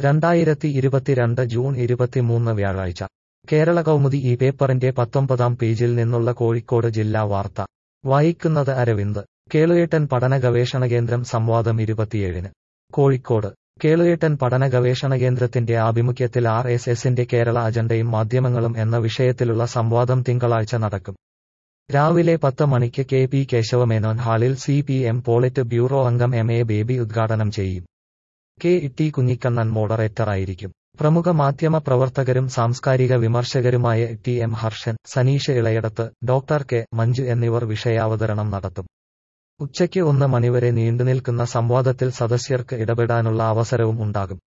രണ്ടായിരത്തി ഇരുപത്തിരണ്ട് ജൂൺ ഇരുപത്തിമൂന്ന് വ്യാഴാഴ്ച കേരള കൗമുദി ഈ പേപ്പറിന്റെ പത്തൊമ്പതാം പേജിൽ നിന്നുള്ള കോഴിക്കോട് ജില്ലാ വാർത്ത വായിക്കുന്നത് അരവിന്ദ് കേളുയേട്ടൻ പഠന ഗവേഷണ കേന്ദ്രം സംവാദം ഇരുപത്തിയേഴിന് കോഴിക്കോട് കേളുയേട്ടൻ പഠന ഗവേഷണ കേന്ദ്രത്തിന്റെ ആഭിമുഖ്യത്തിൽ ആർ എസ് എസിന്റെ കേരള അജണ്ടയും മാധ്യമങ്ങളും എന്ന വിഷയത്തിലുള്ള സംവാദം തിങ്കളാഴ്ച നടക്കും രാവിലെ പത്ത് മണിക്ക് കെ പി കേശവമേനോൻ ഹാളിൽ C P M politburo അംഗം എം എ ബേബി ഉദ്ഘാടനം ചെയ്യും കെ ടി കുഞ്ഞിക്കണ്ണൻ മോഡറേറ്ററായിരിക്കും പ്രമുഖ മാധ്യമ പ്രവർത്തകരും സാംസ്കാരിക വിമർശകരുമായ T M Harshan Saneesh Elayadath doctor K Manju എന്നിവർ വിഷയാവതരണം നടത്തും ഉച്ചയ്ക്ക് ഒന്ന് മണിവരെ നീണ്ടുനിൽക്കുന്ന സംവാദത്തിൽ സദസ്യർക്ക് ഇടപെടാനുള്ള അവസരവും ഉണ്ടാകും